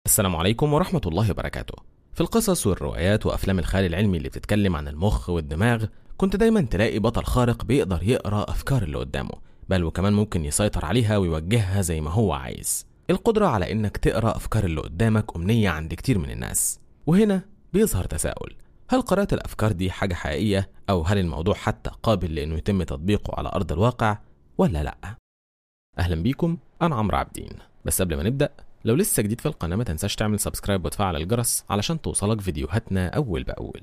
السلام عليكم ورحمة الله وبركاته في القصص والروايات وأفلام الخيال العلمي اللي بتتكلم عن المخ والدماغ كنت دايما تلاقي بطل خارق بيقدر يقرأ أفكار اللي قدامه بل وكمان ممكن يسيطر عليها ويوجهها زي ما هو عايز القدرة على إنك تقرأ أفكار اللي قدامك أمنية عند كتير من الناس وهنا بيظهر تساؤل هل قراءة الأفكار دي حاجة حقيقية أو هل الموضوع حتى قابل لأنه يتم تطبيقه على أرض الواقع ولا لأ؟ أهلا بيكم أنا عمرو عابدين بس قبل ما نبدأ لو لسه جديد في القناة ما تنساش تعمل سبسكرايب وتفعل الجرس علشان توصلك فيديوهاتنا أول بأول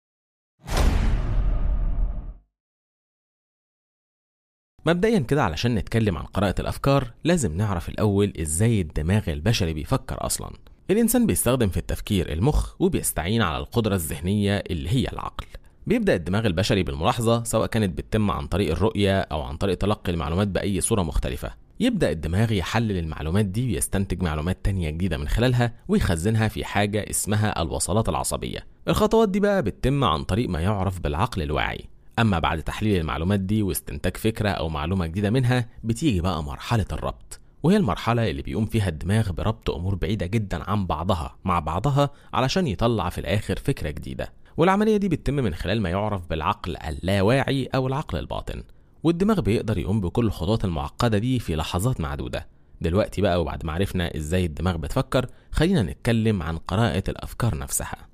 مبدئيا كده علشان نتكلم عن قراءة الأفكار لازم نعرف الأول إزاي الدماغ البشري بيفكر أصلا الإنسان بيستخدم في التفكير المخ وبيستعين على القدرة الذهنية اللي هي العقل بيبدأ الدماغ البشري بالملاحظة سواء كانت بتتم عن طريق الرؤية أو عن طريق تلقي المعلومات بأي صورة مختلفة يبدأ الدماغ يحلل المعلومات دي ويستنتج معلومات تانية جديدة من خلالها ويخزنها في حاجة اسمها الوصلات العصبية الخطوات دي بقى بتتم عن طريق ما يعرف بالعقل الواعي أما بعد تحليل المعلومات دي واستنتاج فكرة أو معلومة جديدة منها بتيجي بقى مرحلة الربط وهي المرحلة اللي بيقوم فيها الدماغ بربط أمور بعيدة جدا عن بعضها مع بعضها علشان يطلع في الآخر فكرة جديدة والعملية دي بتتم من خلال ما يعرف بالعقل اللاواعي أو العقل الباطن والدماغ بيقدر يقوم بكل الخطوات المعقدة دي في لحظات معدودة دلوقتي بقى وبعد ما عرفنا ازاي الدماغ بتفكر خلينا نتكلم عن قراءة الأفكار نفسها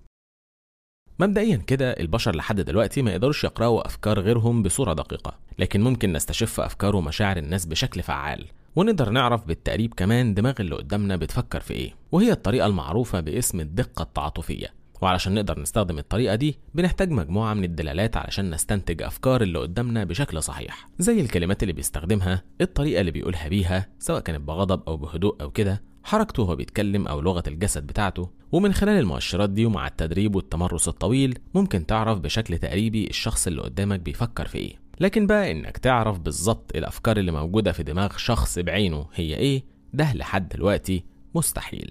مبدئيا كده البشر لحد دلوقتي ما يقدرش يقرأوا أفكار غيرهم بصورة دقيقة لكن ممكن نستشف أفكار ومشاعر الناس بشكل فعال ونقدر نعرف بالتقريب كمان دماغ اللي قدامنا بتفكر في ايه وهي الطريقة المعروفة باسم الدقة التعاطفية وعلشان نقدر نستخدم الطريقة دي بنحتاج مجموعة من الدلالات علشان نستنتج أفكار اللي قدامنا بشكل صحيح زي الكلمات اللي بيستخدمها الطريقة اللي بيقولها بيها سواء كانت بغضب أو بهدوء أو كده حركته وهو بيتكلم أو لغة الجسد بتاعته ومن خلال المؤشرات دي ومع التدريب والتمرس الطويل ممكن تعرف بشكل تقريبي الشخص اللي قدامك بيفكر في ايه لكن بقى انك تعرف بالظبط الافكار اللي موجوده في دماغ شخص بعينه هي ايه ده لحد دلوقتي مستحيل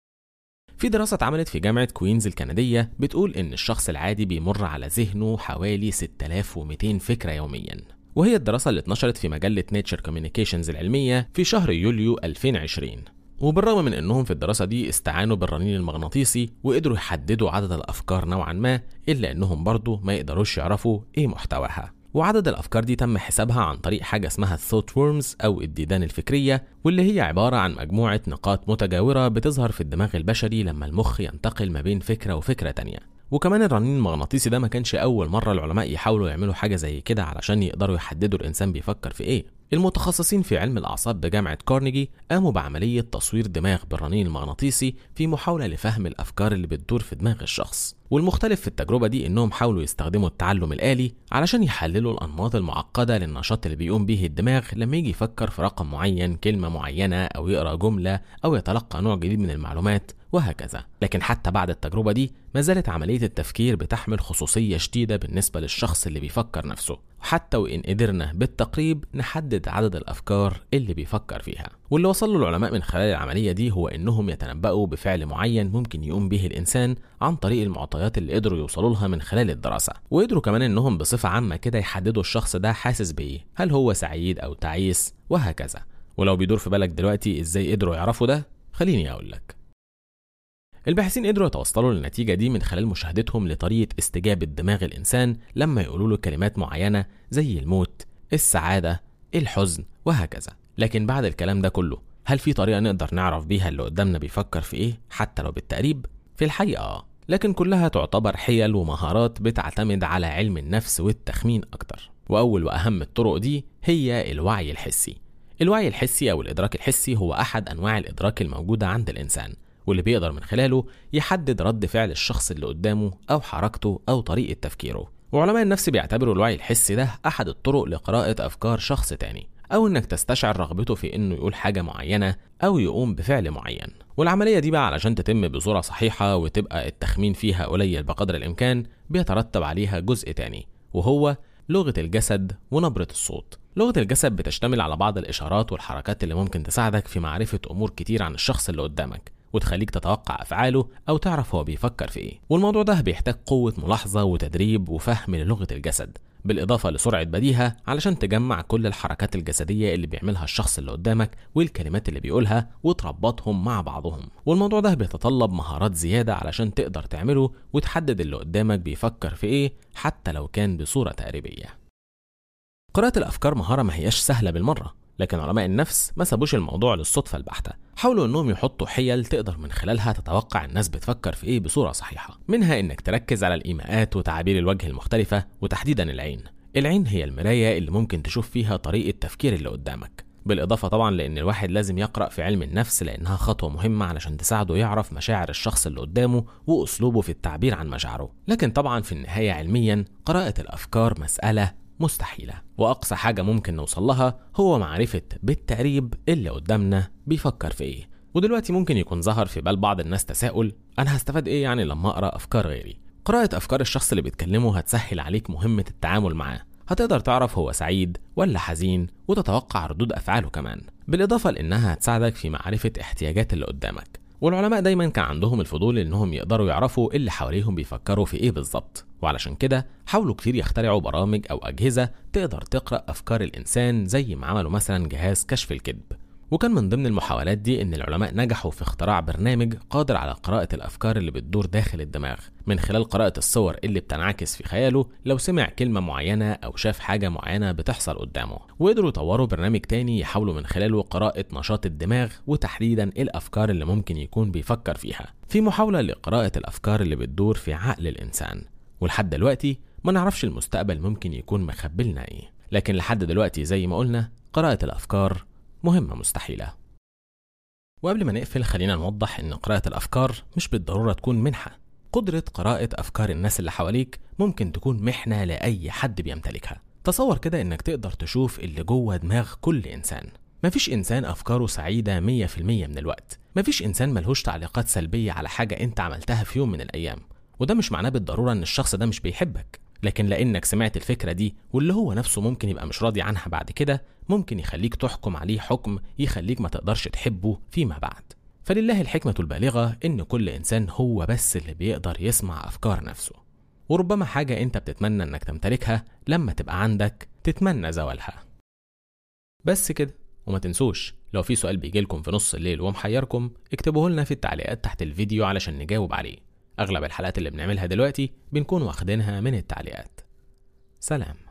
في دراسة اتعملت في جامعة كوينز الكندية بتقول إن الشخص العادي بيمر على ذهنه حوالي 6200 فكرة يوميا وهي الدراسة اللي اتنشرت في مجلة نيتشر كوميونيكيشنز العلمية في شهر يوليو 2020 وبالرغم من انهم في الدراسه دي استعانوا بالرنين المغناطيسي وقدروا يحددوا عدد الافكار نوعا ما الا انهم برضه ما يقدروش يعرفوا ايه محتواها وعدد الافكار دي تم حسابها عن طريق حاجه اسمها الثوت وورمز او الديدان الفكريه واللي هي عباره عن مجموعه نقاط متجاوره بتظهر في الدماغ البشري لما المخ ينتقل ما بين فكره وفكره تانية وكمان الرنين المغناطيسي ده ما كانش اول مره العلماء يحاولوا يعملوا حاجه زي كده علشان يقدروا يحددوا الانسان بيفكر في ايه المتخصصين في علم الأعصاب بجامعة كارنيجي قاموا بعملية تصوير دماغ بالرنين المغناطيسي في محاولة لفهم الأفكار اللي بتدور في دماغ الشخص والمختلف في التجربة دي إنهم حاولوا يستخدموا التعلم الآلي علشان يحللوا الأنماط المعقدة للنشاط اللي بيقوم به الدماغ لما يجي يفكر في رقم معين كلمة معينة أو يقرأ جملة أو يتلقى نوع جديد من المعلومات وهكذا لكن حتى بعد التجربة دي ما زالت عملية التفكير بتحمل خصوصية شديدة بالنسبة للشخص اللي بيفكر نفسه وحتى وإن قدرنا بالتقريب نحدد عدد الأفكار اللي بيفكر فيها واللي وصل له العلماء من خلال العملية دي هو إنهم يتنبأوا بفعل معين ممكن يقوم به الإنسان عن طريق المعطيات اللي قدروا يوصلوا لها من خلال الدراسة وقدروا كمان إنهم بصفة عامة كده يحددوا الشخص ده حاسس بإيه هل هو سعيد أو تعيس وهكذا ولو بيدور في بالك دلوقتي إزاي قدروا يعرفوا ده خليني أقول لك الباحثين قدروا يتوصلوا للنتيجة دي من خلال مشاهدتهم لطريقة استجابة دماغ الإنسان لما يقولوا له كلمات معينة زي الموت، السعادة، الحزن وهكذا. لكن بعد الكلام ده كله، هل في طريقة نقدر نعرف بيها اللي قدامنا بيفكر في إيه حتى لو بالتقريب؟ في الحقيقة آه، لكن كلها تعتبر حيل ومهارات بتعتمد على علم النفس والتخمين أكتر. وأول وأهم الطرق دي هي الوعي الحسي. الوعي الحسي أو الإدراك الحسي هو أحد أنواع الإدراك الموجودة عند الإنسان. واللي بيقدر من خلاله يحدد رد فعل الشخص اللي قدامه أو حركته أو طريقة تفكيره وعلماء النفس بيعتبروا الوعي الحسي ده أحد الطرق لقراءة أفكار شخص تاني أو إنك تستشعر رغبته في إنه يقول حاجة معينة أو يقوم بفعل معين والعملية دي بقى علشان تتم بصورة صحيحة وتبقى التخمين فيها قليل بقدر الإمكان بيترتب عليها جزء تاني وهو لغة الجسد ونبرة الصوت لغة الجسد بتشتمل على بعض الإشارات والحركات اللي ممكن تساعدك في معرفة أمور كتير عن الشخص اللي قدامك وتخليك تتوقع أفعاله أو تعرف هو بيفكر في إيه والموضوع ده بيحتاج قوة ملاحظة وتدريب وفهم للغة الجسد بالإضافة لسرعة بديهة علشان تجمع كل الحركات الجسدية اللي بيعملها الشخص اللي قدامك والكلمات اللي بيقولها وتربطهم مع بعضهم والموضوع ده بيتطلب مهارات زيادة علشان تقدر تعمله وتحدد اللي قدامك بيفكر في إيه حتى لو كان بصورة تقريبية قراءة الأفكار مهارة ما هياش سهلة بالمرة لكن علماء النفس ما سابوش الموضوع للصدفة البحتة حاولوا انهم يحطوا حيل تقدر من خلالها تتوقع الناس بتفكر في ايه بصورة صحيحة منها انك تركز على الايماءات وتعابير الوجه المختلفة وتحديدا العين العين هي المراية اللي ممكن تشوف فيها طريقة تفكير اللي قدامك بالإضافة طبعا لأن الواحد لازم يقرأ في علم النفس لأنها خطوة مهمة علشان تساعده يعرف مشاعر الشخص اللي قدامه وأسلوبه في التعبير عن مشاعره لكن طبعا في النهاية علميا قراءة الأفكار مسألة مستحيلة وأقصى حاجة ممكن نوصل لها هو معرفة بالتقريب اللي قدامنا بيفكر في إيه ودلوقتي ممكن يكون ظهر في بال بعض الناس تساؤل أنا هستفاد إيه يعني لما أقرأ أفكار غيري قراءة أفكار الشخص اللي بيتكلمه هتسهل عليك مهمة التعامل معاه هتقدر تعرف هو سعيد ولا حزين وتتوقع ردود أفعاله كمان بالإضافة لأنها هتساعدك في معرفة احتياجات اللي قدامك والعلماء دايما كان عندهم الفضول انهم يقدروا يعرفوا اللي حواليهم بيفكروا في ايه بالظبط وعلشان كده حاولوا كتير يخترعوا برامج او اجهزه تقدر تقرا افكار الانسان زي ما عملوا مثلا جهاز كشف الكذب وكان من ضمن المحاولات دي ان العلماء نجحوا في اختراع برنامج قادر على قراءة الافكار اللي بتدور داخل الدماغ من خلال قراءة الصور اللي بتنعكس في خياله لو سمع كلمة معينة او شاف حاجة معينة بتحصل قدامه وقدروا يطوروا برنامج تاني يحاولوا من خلاله قراءة نشاط الدماغ وتحديدا الافكار اللي ممكن يكون بيفكر فيها في محاولة لقراءة الافكار اللي بتدور في عقل الانسان ولحد دلوقتي ما نعرفش المستقبل ممكن يكون مخبلنا ايه لكن لحد دلوقتي زي ما قلنا قراءة الافكار مهمة مستحيلة وقبل ما نقفل خلينا نوضح ان قراءة الافكار مش بالضرورة تكون منحة قدرة قراءة افكار الناس اللي حواليك ممكن تكون محنة لاي حد بيمتلكها تصور كده انك تقدر تشوف اللي جوه دماغ كل انسان مفيش انسان افكاره سعيدة 100% من الوقت مفيش انسان ملهوش تعليقات سلبية على حاجة انت عملتها في يوم من الايام وده مش معناه بالضرورة ان الشخص ده مش بيحبك لكن لانك سمعت الفكرة دي واللي هو نفسه ممكن يبقى مش راضي عنها بعد كده ممكن يخليك تحكم عليه حكم يخليك ما تقدرش تحبه فيما بعد فلله الحكمة البالغة إن كل إنسان هو بس اللي بيقدر يسمع أفكار نفسه وربما حاجة أنت بتتمنى إنك تمتلكها لما تبقى عندك تتمنى زوالها بس كده وما تنسوش لو في سؤال بيجيلكم في نص الليل ومحيركم اكتبوه لنا في التعليقات تحت الفيديو علشان نجاوب عليه أغلب الحلقات اللي بنعملها دلوقتي بنكون واخدينها من التعليقات سلام